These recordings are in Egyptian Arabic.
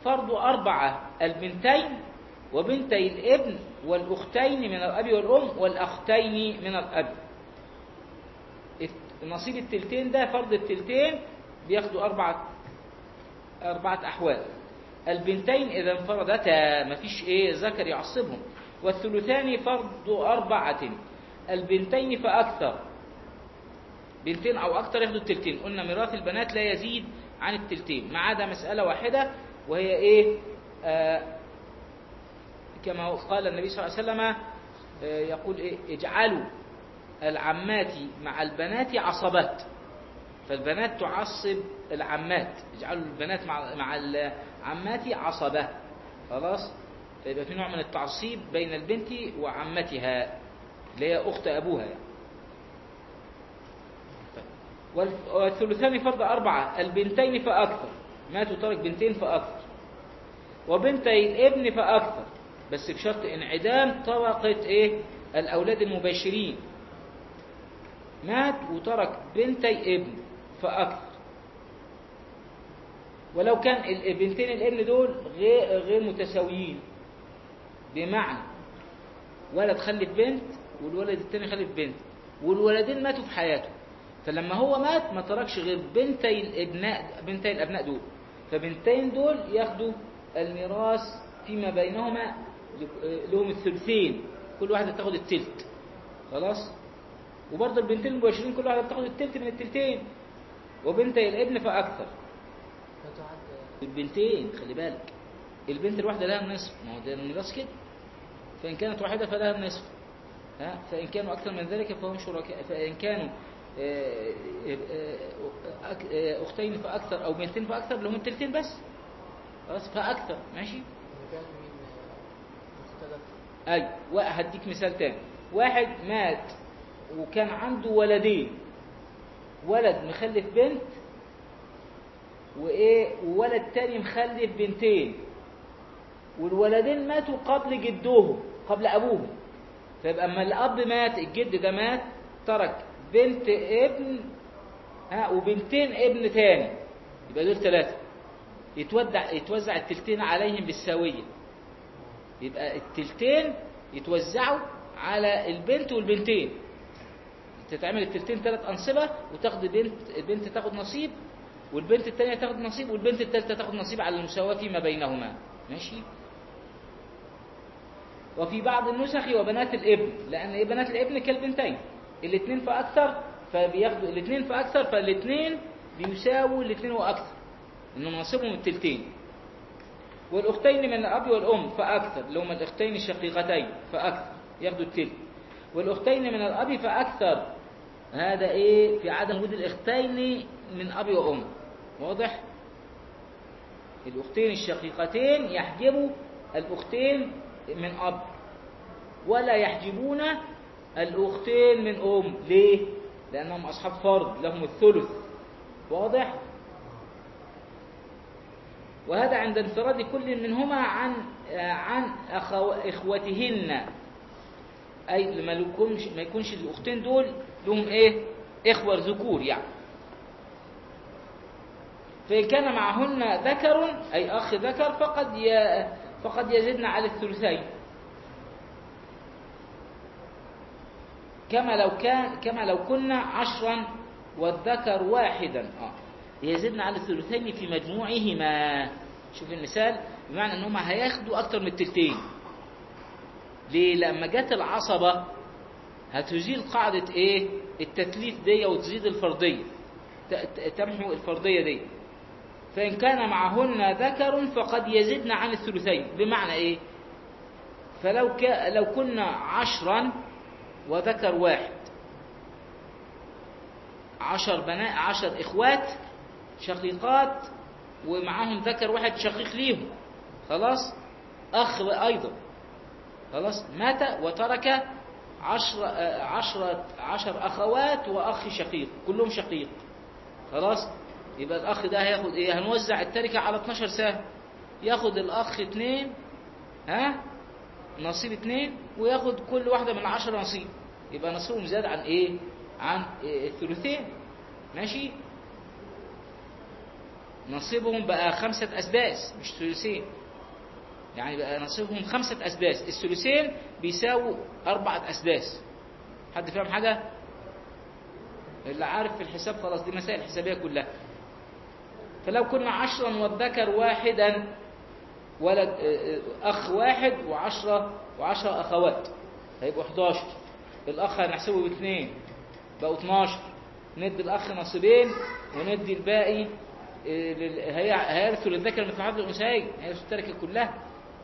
فرض أربعة البنتين وبنتي الابن والأختين من الأب والأم والأختين من الأب نصيب التلتين ده فرض التلتين بياخدوا أربعة أربعة أحوال البنتين إذا انفردتا مفيش إيه ذكر يعصبهم والثلثان فرض أربعة البنتين فأكثر بنتين أو أكثر ياخدوا التلتين قلنا ميراث البنات لا يزيد عن التلتين ما عدا مسألة واحدة وهي إيه آه كما قال النبي صلى الله عليه وسلم آه يقول إيه اجعلوا العمات مع البنات عصبات فالبنات تعصب العمات اجعلوا البنات مع مع العمات عصبة خلاص فيبقى في نوع من التعصيب بين البنت وعمتها اللي هي أخت أبوها يعني. والثلثان فرض أربعة البنتين فأكثر ماتوا ترك بنتين فأكثر وبنتي الابن فأكثر بس بشرط انعدام طبقة إيه الأولاد المباشرين مات وترك بنتي ابن فأكثر ولو كان البنتين الابن دول غير, غير متساويين بمعنى ولد خلف بنت والولد التاني خلف بنت والولدين ماتوا في حياته فلما هو مات ما تركش غير بنتي الابناء بنتي الابناء دول فبنتين دول ياخدوا الميراث فيما بينهما لهم الثلثين كل واحده تاخد التلت خلاص وبرضه البنتين المباشرين كل واحده بتاخد التلت من التلتين وبنتي الابن فاكثر البنتين خلي بالك البنت الواحده لها النصف ما هو ده الميراث كده فان كانت واحده فلها النصف ها فان كانوا اكثر من ذلك فهم شركاء فان كانوا اختين فاكثر او بنتين فاكثر لهم التلتين بس خلاص فاكثر ماشي اي هديك مثال تاني واحد مات وكان عنده ولدين ولد مخلف بنت وايه وولد تاني مخلف بنتين والولدين ماتوا قبل جدهم قبل ابوهم فيبقى اما الاب مات الجد ده مات ترك بنت ابن ها وبنتين ابن تاني يبقى دول ثلاثه يتودع يتوزع التلتين عليهم بالساويه يبقى التلتين يتوزعوا على البنت والبنتين تتعمل التلتين ثلاث أنصبة وتاخد بنت البنت تاخد نصيب والبنت الثانية تاخد نصيب والبنت الثالثة تاخد نصيب على المساواة فيما بينهما ماشي وفي بعض النسخ وبنات الابن لأن إيه بنات الابن كالبنتين الاثنين فأكثر فبياخدوا الاثنين فأكثر فالاثنين بيساووا الاثنين وأكثر إنه نصيبهم التلتين والأختين من الأب والأم فأكثر اللي هما الأختين الشقيقتين فأكثر ياخدوا التلت والأختين من الأب فأكثر هذا إيه في عدم وجود الأختين من أب وأم واضح الأختين الشقيقتين يحجبوا الأختين من أب ولا يحجبون الأختين من أم ليه لأنهم أصحاب فرض لهم الثلث واضح وهذا عند انفراد كل منهما عن عن أخو إخوتهن أي ما يكونش ما يكونش الأختين دول لهم إيه إخوة ذكور يعني فإن كان معهن ذكر أي أخ ذكر فقد ي... فقد يزدن على الثلثين كما لو كان كما لو كنا عشرا والذكر واحدا آه. يزدن على الثلثين في مجموعهما شوف المثال بمعنى انهم هياخدوا اكتر من التلتين ليه لما جت العصبة هتزيل قاعدة ايه التثليث دي وتزيد الفرضية تمحو الفرضية دي فإن كان معهن ذكر فقد يزدن عن الثلثين بمعنى ايه فلو ك... لو كنا عشرا وذكر واحد عشر بنات عشر إخوات شقيقات ومعاهم ذكر واحد شقيق ليهم خلاص أخ أيضا خلاص مات وترك عشر عشرة عشر أخوات وأخ شقيق كلهم شقيق خلاص يبقى الأخ ده هياخد إيه هنوزع التركة على 12 سهم ياخد الأخ اتنين ها نصيب اتنين وياخد كل واحدة من العشرة نصيب يبقى نصيبهم زاد عن إيه؟ عن إيه الثلثين ماشي نصيبهم بقى خمسة أسداس مش ثلثين يعني بقى نصيبهم خمسة أسداس الثلثين بيساووا أربعة أسداس حد فاهم حاجة؟ اللي عارف في الحساب خلاص دي مسائل حسابية كلها فلو كنا عشرا والذكر واحدا ولد آه، آه، أخ واحد وعشرة وعشرة أخوات هيبقوا 11 الأخ هنحسبه باثنين بقوا 12 ندي الأخ نصيبين وندي الباقي آه، لل- هي- هيرثوا للذكر مثل حظ الأنثيين هيرثوا التركة كلها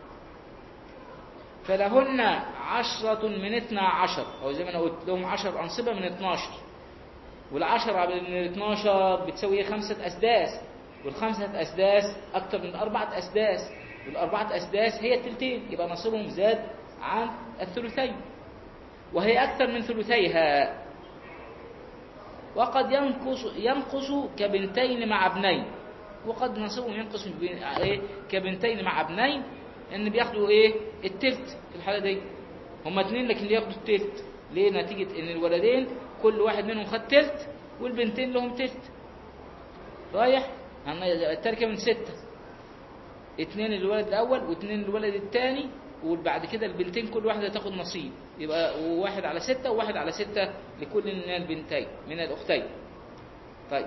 فلهن عشرة من اثنا عشر أو زي ما أنا قلت لهم عشر أنصبة من 12 والعشرة من 12 بتساوي إيه؟ خمسة أسداس والخمسة أسداس أكتر من أربعة أسداس والأربعة أسداس هي التلتين يبقى نصيبهم زاد عن الثلثين وهي أكثر من ثلثيها وقد ينقص ينقص كبنتين مع ابنين وقد نصيبهم ينقص بين- إيه؟ كبنتين مع ابنين ان بياخدوا ايه التلت في الحاله دي هما اتنين لكن ياخدوا التلت ليه نتيجه ان الولدين كل واحد منهم خد تلت والبنتين لهم تلت رايح عن- التركه من سته اتنين الولد الاول واتنين الولد الثاني وبعد كده البنتين كل واحده تاخد نصيب يبقى واحد على ستة وواحد على ستة لكل من البنتين من الاختين طيب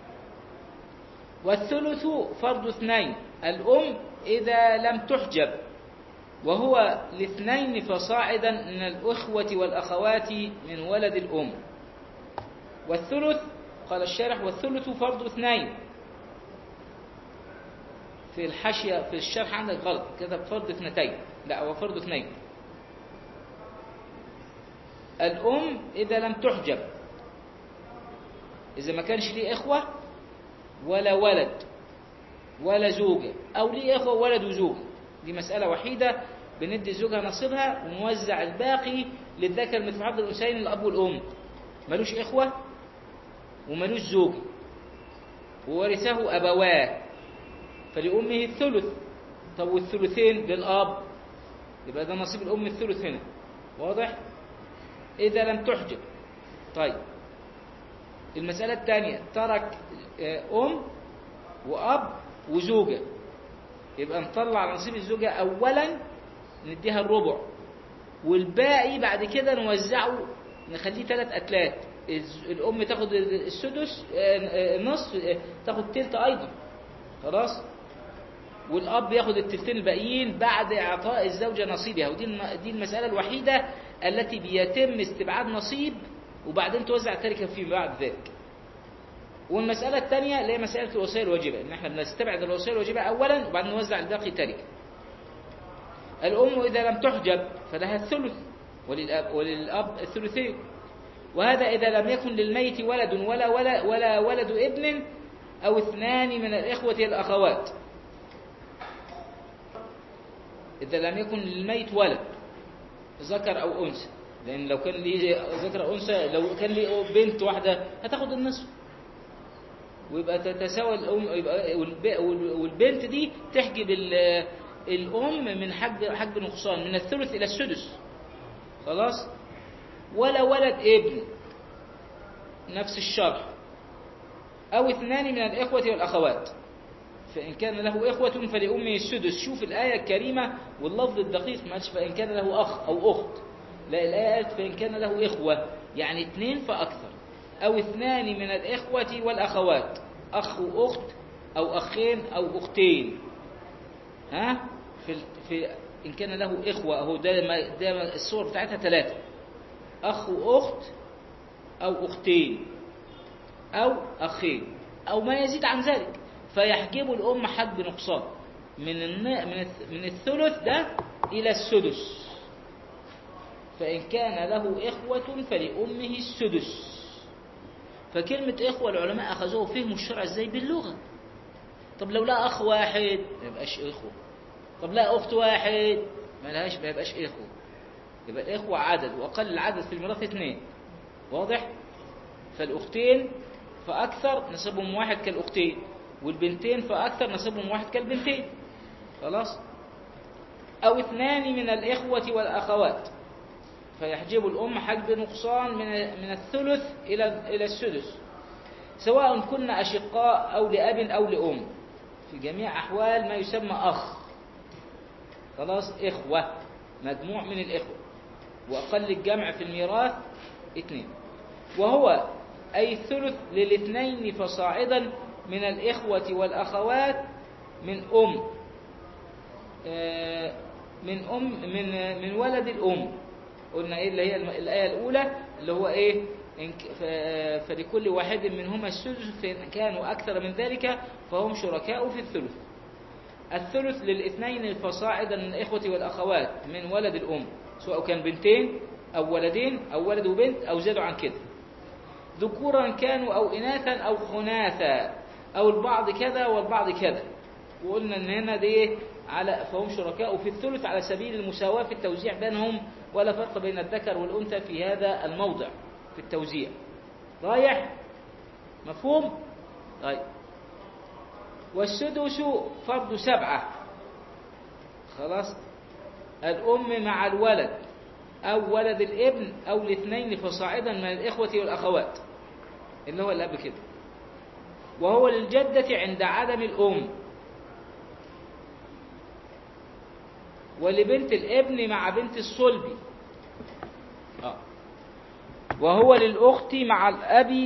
والثلث فرض اثنين الأم إذا لم تحجب وهو لاثنين فصاعدا من الأخوة والأخوات من ولد الأم والثلث قال الشارح والثلث فرض اثنين في الحاشية في الشرح عندك غلط كتب فرض اثنتين لا هو فرض اثنين الأم إذا لم تحجب إذا ما كانش ليه إخوة ولا ولد ولا زوجة أو ليه إخوة ولد وزوجة دي مسألة وحيدة بندي زوجها نصيبها ونوزع الباقي للذكر مثل حظ الأنثيين الأب والأم ملوش إخوة وملوش زوجة وورثه أبواه فلأمه الثلث طب والثلثين للأب يبقى ده نصيب الأم الثلث هنا واضح إذا لم تحجب طيب المسألة الثانية ترك آه، أم وأب وزوجة يبقى نطلع نصيب الزوجة أولا نديها الربع والباقي بعد كده نوزعه نخليه ثلاث أتلات الز- الأم تاخد السدس آه، آه، النصف آه، تاخد تلت أيضا خلاص والأب ياخد التلتين الباقيين بعد إعطاء الزوجة نصيبها ودي الم- دي المسألة الوحيدة التي بيتم استبعاد نصيب وبعدين توزع التركة فيما بعد ذلك والمسألة الثانية اللي هي مسألة الوصية الواجبة إن إحنا بنستبعد الوصية الواجبة أولا وبعدين نوزع الباقي تركة الأم إذا لم تحجب فلها الثلث وللأب, وللأب الثلثين وهذا إذا لم يكن للميت ولد ولا ولا ولا ولد ابن أو اثنان من الإخوة الأخوات إذا لم يكن للميت ولد ذكر أو أنثى لأن لو كان لي ذكر أو أنثى لو كان لي بنت واحدة هتاخد النصف ويبقى تتساوى الأم يبقى والب- والبنت دي تحجب ال- الأم من حجب حجب نقصان من الثلث إلى السدس خلاص ولا ولد ابن نفس الشرح أو اثنان من الإخوة والأخوات فإن كان له إخوة فلأمه السدس شوف الآية الكريمة واللفظ الدقيق ما قالش فإن كان له أخ أو أخت لا الآية قالت فإن كان له إخوة يعني اثنين فأكثر أو اثنان من الإخوة والأخوات أخ وأخت أو أخين أو أختين ها في, في إن كان له إخوة أهو ده, ما ده الصور بتاعتها ثلاثة أخ وأخت أو أختين أو أخين أو ما يزيد عن ذلك فيحجب الأم حجب نقصان من الن- من الث- من الثلث ده إلى السدس فإن كان له إخوة فلأمه السدس فكلمة إخوة العلماء أخذوه فهموا الشرع إزاي باللغة طب لو لا أخ واحد ما يبقاش إخوة طب لا أخت واحد ما لهاش ما يبقاش إخوة يبقى الإخوة عدد وأقل العدد في الميراث اثنين واضح فالأختين فأكثر نسبهم واحد كالأختين والبنتين فأكثر نسبهم واحد كالبنتين خلاص أو اثنان من الإخوة والأخوات فيحجب الأم حجب نقصان من من الثلث إلى إلى السدس سواء كنا أشقاء أو لأب أو لأم في جميع أحوال ما يسمى أخ خلاص إخوة مجموع من الإخوة وأقل الجمع في الميراث اثنين وهو أي الثلث للاثنين فصاعدا من الإخوة والأخوات من أم آه، من أم من من ولد الأم قلنا إيه اللي هي الم- الآية الأولى اللي هو إيه إن ك- ف- فلكل واحد منهما السدس فإن كانوا أكثر من ذلك فهم شركاء في الثلث الثلث للاثنين فصاعدا من الإخوة والأخوات من ولد الأم سواء كان بنتين أو ولدين أو ولد وبنت أو زادوا عن كده ذكورا كانوا أو إناثا أو خناثا أو البعض كذا والبعض كذا وقلنا إن هنا دي على فهم شركاء في الثلث على سبيل المساواة في التوزيع بينهم ولا فرق بين الذكر والأنثى في هذا الموضع في التوزيع رايح مفهوم طيب والسدس فرض سبعة خلاص الأم مع الولد أو ولد الابن أو الاثنين فصاعدا من الإخوة والأخوات اللي هو الأب كده وهو للجدة عند عدم الأم ولبنت الابن مع بنت الصلب آه. وهو للأخت مع الأب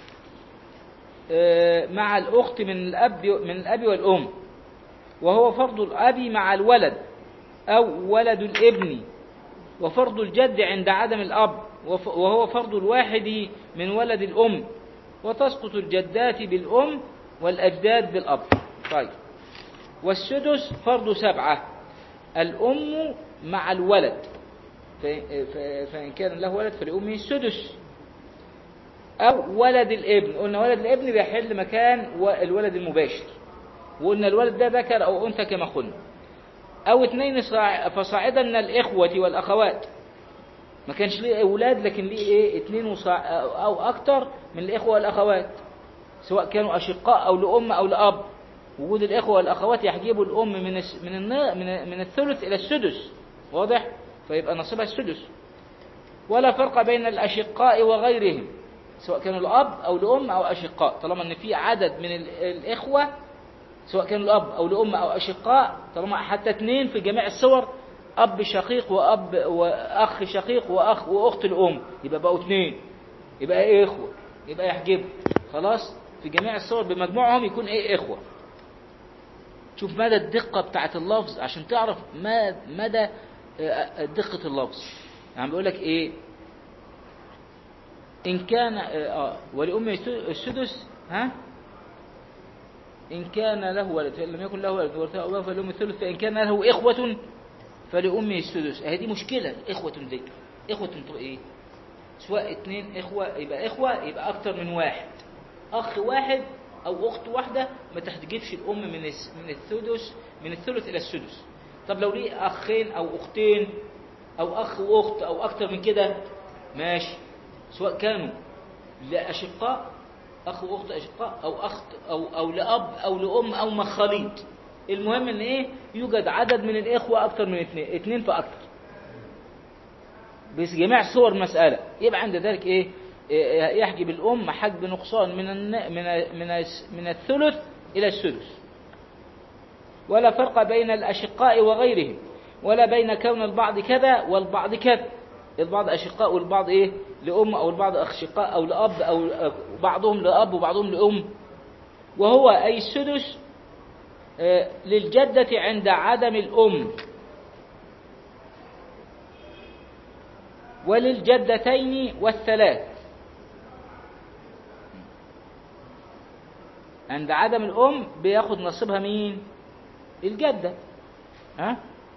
آه، مع الأخت من الأب من الأب والأم وهو فرض الأب مع الولد أو ولد الابن وفرض الجد عند عدم الأب وف- وهو فرض الواحد من ولد الأم وتسقط الجدات بالأم والأجداد بالأب طيب والسدس فرض سبعة الأم مع الولد ف- ف- فإن كان له ولد فلأمه السدس أو ولد الابن قلنا ولد الابن بيحل مكان و- الولد المباشر وقلنا الولد ده ذكر أو أنثى كما قلنا أو اثنين صاع- فصاعدا من الإخوة والأخوات ما كانش ليه أولاد لكن ليه إيه اتنين وصاع أو أكتر من الإخوة والأخوات سواء كانوا أشقاء أو لأم أو لأب وجود الإخوة والأخوات يحجبوا الأم من الس- من النا- من من الثلث إلى السدس واضح فيبقى نصيبها السدس ولا فرق بين الأشقاء وغيرهم سواء كانوا الأب أو لأم أو أشقاء طالما أن في عدد من ال- الإخوة سواء كانوا الأب أو لأم أو أشقاء طالما حتى اثنين في جميع الصور أب شقيق وأب وأخ شقيق وأخ وأخت الأم يبقى بقوا اثنين يبقى إيه إخوة يبقى يحجب خلاص في جميع الصور بمجموعهم يكون إيه إخوة شوف مدى الدقة بتاعت اللفظ عشان تعرف ما مدى آه، دقة اللفظ يعني بيقول لك إيه إن كان آه ولأم السدس ها إن كان له ولد فإن لم يكن له ولد ورثه أبواه فلأم الثلث فإن كان له إخوة فلأمه السدس هذه مشكلة إخوة دي إخوة طب إيه سواء اتنين إخوة يبقى إخوة يبقى أكتر من واحد أخ واحد أو أخت واحدة ما تحتجبش الأم من الس- من السدس من الثلث إلى السدس طب لو ليه أخين أو أختين أو أخ وأخت أو أكتر من كده ماشي سواء كانوا لأشقاء أخ وأخت أشقاء أو أخت أو أو لأب أو لأم أو مخاليط المهم إن إيه يوجد عدد من الإخوة أكتر من اثنين اثنين فأكتر بس جميع صور مسألة يبقى عند ذلك إيه إيه، يحجب الأم حجب نقصان من الن- من ال- من الس- من الثلث إلى السدس ولا فرق بين الأشقاء وغيرهم ولا بين كون البعض كذا والبعض كذا البعض أشقاء والبعض إيه لأم أو البعض أشقاء أو لأب أو بعضهم لأب وبعضهم لأم وهو أي السدس آه، للجدة عند عدم الأم وللجدتين والثلاث عند عدم الأم بياخد نصيبها مين الجدة ها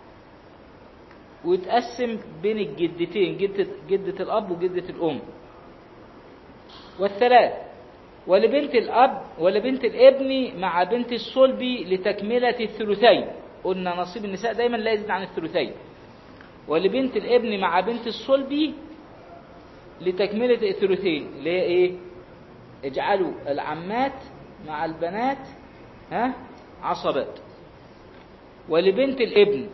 ويتقسم بين الجدتين جدة, جدة الأب وجدة الأم والثلاث ولبنت الأب ولبنت الابن مع بنت الصلب لتكملة الثلثين قلنا نصيب النساء دايما لا يزيد عن الثلثين ولبنت الابن مع بنت الصلب لتكملة الثلثين اللي هي ايه اجعلوا العمات مع البنات ها عصبات ولبنت الابن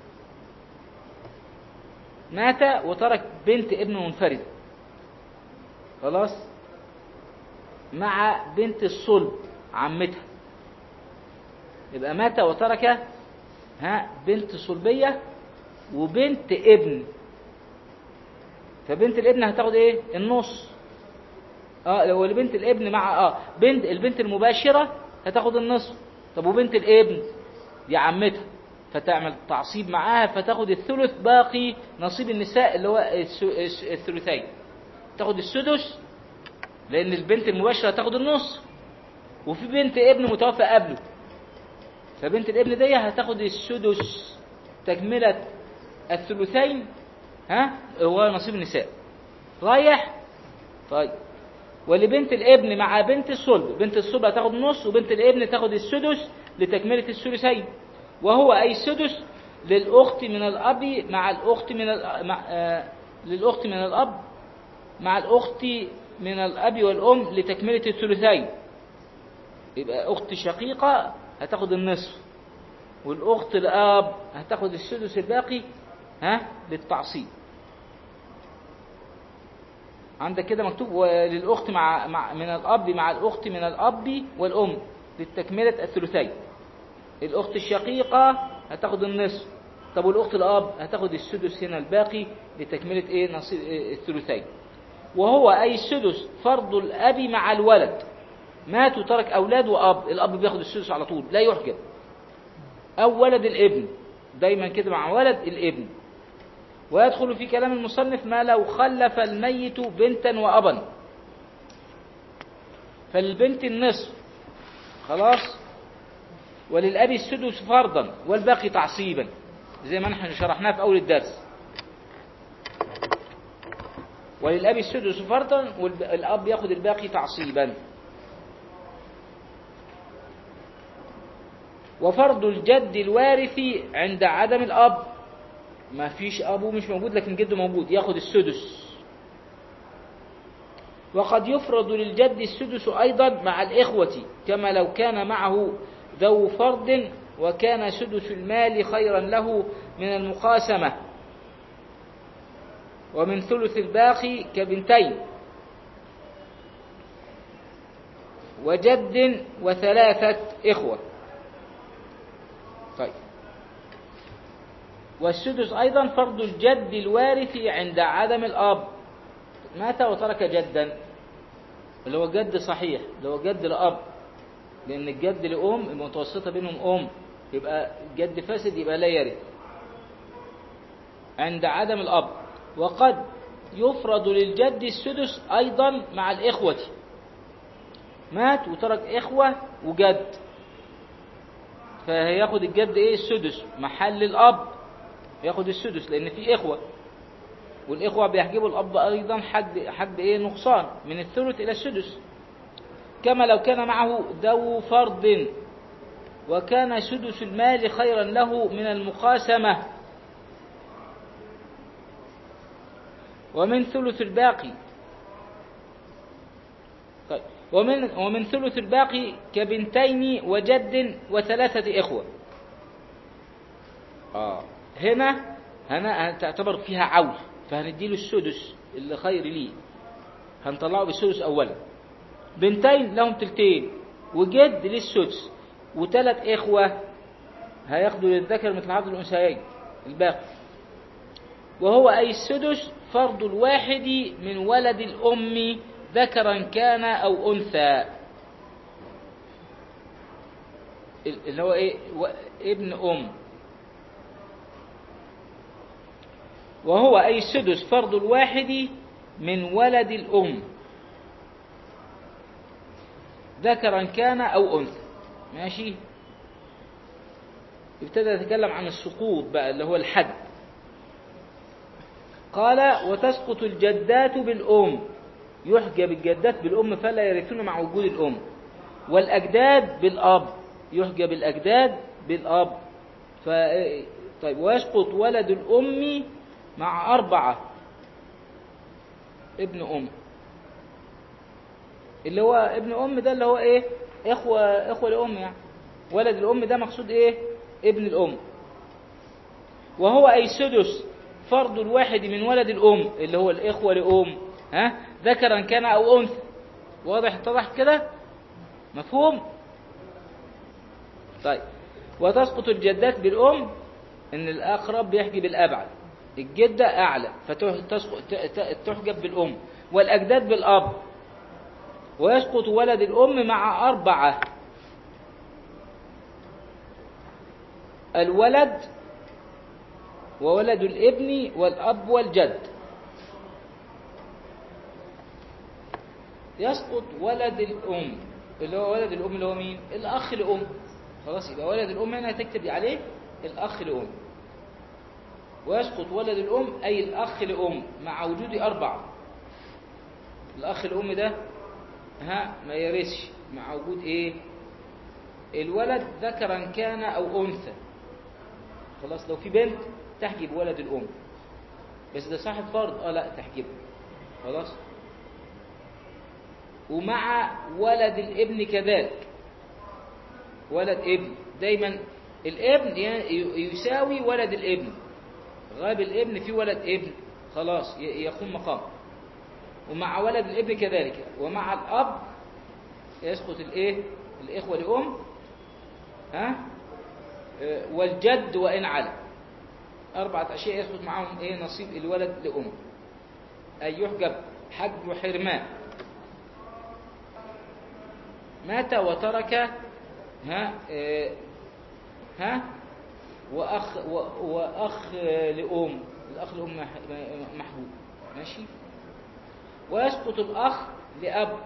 مات وترك بنت ابن منفردة خلاص مع بنت الصلب عمتها يبقى مات وترك ها بنت صلبية وبنت ابن فبنت الابن هتاخد ايه النص اه لو البنت الابن مع اه بنت البنت المباشرة هتاخد النصف طب وبنت الابن دي عمتها فتعمل تعصيب معاها فتاخد الثلث باقي نصيب النساء اللي هو الس- الس- الثلثين تاخد السدس لان البنت المباشرة هتاخد النص وفي بنت ابن متوفى قبله فبنت الابن دي هتاخد السدس تكملة الثلثين ها هو نصيب النساء رايح طيب ولبنت الابن مع بنت الصلب بنت الصلب هتاخد نص وبنت الابن تاخد السدس لتكملة الثلثين وهو أي سدس للأخت من الأب مع الأخت من ال... مع... آه... للأخت من الأب مع الأخت من الأب والأم لتكملة الثلثين يبقى أخت شقيقة هتاخد النصف والأخت الأب هتاخد السدس الباقي ها للتعصيب عندك كده مكتوب وللأخت مع, مع من الأب مع الأخت من الأب والأم لتكملة الثلثين الأخت الشقيقة هتاخد النصف طب والأخت الأب هتاخد السدس هنا الباقي لتكملة إيه نصيب إيه الثلثين وهو أي السدس فرض الأب مع الولد مات وترك أولاد وأب الأب بياخد السدس على طول لا يحجب أو ولد الابن دايما كده مع ولد الابن ويدخل في كلام المصنف ما لو خلف الميت بنتا وأبا فالبنت النصف خلاص وللأب السدس فرضا والباقي تعصيبا زي ما نحن شرحناه في أول الدرس وللأب السدس فرضا والأب ياخد الباقي تعصيبا وفرض الجد الوارث عند عدم الأب ما فيش أبوه مش موجود لكن جده موجود ياخد السدس وقد يفرض للجد السدس أيضا مع الإخوة كما لو كان معه ذو فرض وكان سدس المال خيرا له من المقاسمة ومن ثلث الباقي كبنتين وجد وثلاثة إخوة طيب والسدس أيضا فرض الجد الوارث عند عدم الأب مات وترك جدا اللي هو جد صحيح اللي هو جد الأب لأن الجد لأم المتوسطة بينهم أم يبقى جد فاسد يبقى لا يرث عند عدم الأب وقد يفرض للجد السدس أيضا مع الإخوة مات وترك إخوة وجد فهياخد الجد إيه السدس محل الأب ياخد السدس لأن في إخوة والإخوة بيحجبوا الأب أيضا حد حد إيه نقصان من الثلث إلى السدس كما لو كان معه ذو فرض وكان سدس المال خيرا له من المقاسمة ومن ثلث الباقي طيب ومن ومن ثلث الباقي كبنتين وجد وثلاثة إخوة آه هنا هنا تعتبر فيها عول فهنديله السدس اللي خير ليه هنطلعه بالسدس أولا بنتين لهم تلتين وجد للسدس وثلاث إخوة هياخدوا للذكر مثل حظ الأنثيين الباقي وهو أي السدس فرض الواحد من ولد الأم ذكرا كان أو أنثى اللي هو إيه ابن أم وهو أي السدس فرض الواحد من ولد الأم ذكرا كان أو أنثى ماشي ابتدى يتكلم عن السقوط بقى اللي هو الحد قال وتسقط الجدات بالأم يحجب الجدات بالأم فلا يرثون مع وجود الأم والأجداد بالأب يحجب الأجداد بالأب ف... طيب ويسقط ولد الأم مع أربعة ابن أم اللي هو ابن أم ده اللي هو إيه إخوة إخوة لأم يعني ولد الأم ده مقصود إيه ابن الأم وهو أي سدس فرض الواحد من ولد الأم اللي هو الإخوة لأم ها ذكرا كان أو أنثى واضح اتضح كده مفهوم طيب وتسقط الجدات بالأم إن الأقرب بيحجب الأبعد الجدة أعلى فتحجب بالأم والأجداد بالأب ويسقط ولد الأم مع أربعة الولد وولد الابن والأب والجد يسقط ولد الأم اللي هو ولد الأم اللي هو مين؟ الأخ لأم خلاص يبقى ولد الأم هنا هتكتب عليه الأخ لأم ويسقط ولد الأم أي الأخ لأم مع وجود أربعة الأخ الأم ده ها ما يرثش مع وجود إيه الولد ذكرا كان أو أنثى خلاص لو في بنت تحجب ولد الأم بس ده صاحب فرض اه لا تحجبه خلاص ومع ولد الابن كذلك ولد ابن دايما الابن يساوي ولد الابن غاب الابن في ولد ابن خلاص يقوم مقام ومع ولد الابن كذلك ومع الاب يسقط الايه الاخوه لام ها والجد وان على اربعه اشياء يسقط معاهم ايه نصيب الولد لام اي يحجب حجب حرمان مات وترك ها اه ها واخ واخ لام الاخ لام محبوب ماشي ويسقط الاخ لاب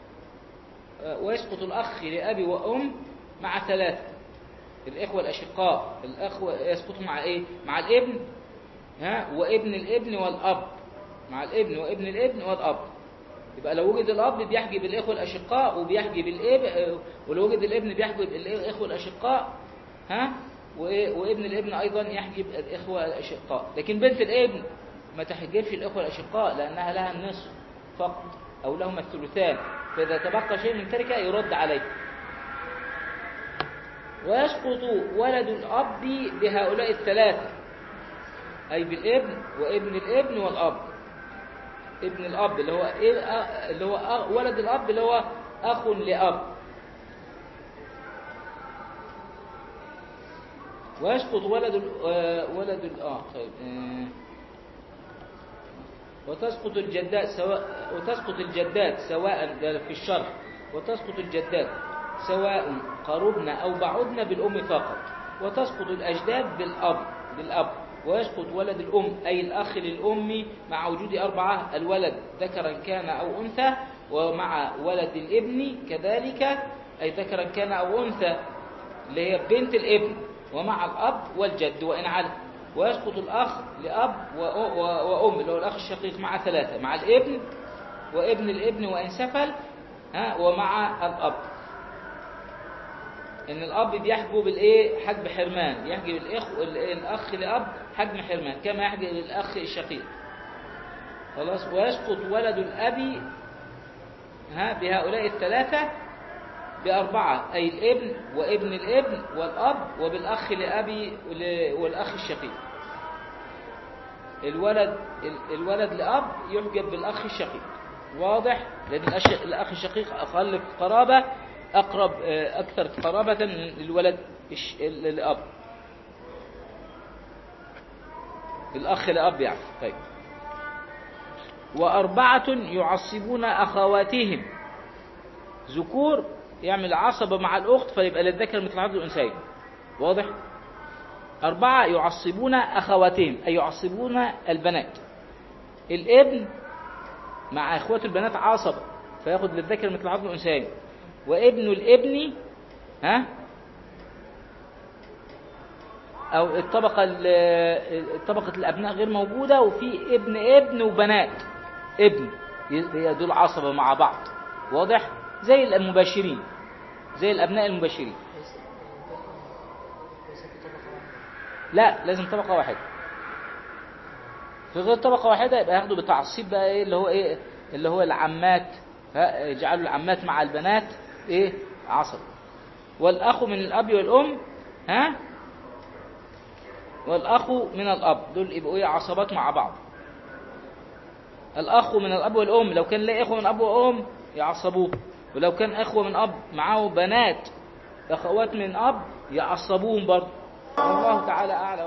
ويسقط الاخ لاب وام مع ثلاثه الاخوه الاشقاء الاخوه يسقطوا مع ايه مع الابن ها وابن الابن والاب مع الابن وابن الابن والاب يبقى لو وجد الاب بيحجب الاخوه الاشقاء وبيحجب الاب ولو وجد الابن بيحجب الاخوه الاشقاء ها وابن الابن ايضا يحجب الاخوه الاشقاء لكن بنت الابن ما تحجبش الاخوه الاشقاء لانها لها النصف فقط او لهما الثلثان فاذا تبقى شيء من تركه يرد عليه ويسقط ولد الاب بهؤلاء الثلاثه اي بالابن وابن الابن والاب ابن الاب اللي هو ايه اللي هو ولد الاب اللي هو اخ لاب ويسقط ولد ال ولد ال اه طيب آه وتسقط الجدات سواء وتسقط الجدات سواء في الشرح وتسقط الجدات سواء قربنا او بعدنا بالام فقط وتسقط الاجداد بالاب بالاب ويسقط ولد الأم أي الأخ للأم مع وجود أربعة الولد ذكرا كان أو أنثى ومع ولد الابن كذلك أي ذكرا كان أو أنثى اللي هي بنت الابن ومع الأب والجد وإن علم ويسقط الأخ لأب وأم اللي هو الأخ الشقيق مع ثلاثة مع الابن وابن الابن وإن سفل ها ومع الأب ان الاب بيحجب الايه حجب حرمان يحجب الاخ الاخ لاب حجم حرمان كما يحجب الاخ الشقيق خلاص ويسقط ولد الاب ها بهؤلاء الثلاثه بأربعة أي الابن وابن الابن والأب وبالأخ لأبي والأخ الشقيق الولد الولد لأب يحجب بالأخ الشقيق واضح لأن الأخ الشقيق أقل في قرابة أقرب أكثر قرابة للولد الأب الأخ الأب يعني طيب وأربعة يعصبون أخواتهم ذكور يعمل عصبة مع الأخت فيبقى للذكر مثل حظ الأنثيين واضح أربعة يعصبون أخواتهم أي يعصبون البنات الابن مع إخوته البنات عصبة فياخد للذكر مثل حظ الأنثيين وابن الابن ها او الطبقة طبقة الابناء غير موجودة وفي ابن ابن وبنات ابن دول عصبة مع بعض واضح زي المباشرين زي الابناء المباشرين لا لازم طبقة واحدة في غير طبقة واحدة يبقى ياخدوا بتعصيب بقى ايه اللي هو ايه اللي هو العمات يجعلوا العمات مع البنات ايه عصب والاخ من الاب والام ها والاخ من الاب دول يبقوا ايه عصبات مع بعض الاخ من الاب والام لو كان له اخوه من اب وام يعصبوه ولو كان اخوه من اب معاه بنات أخوات من أب يعصبوهم برضه والله تعالى أعلم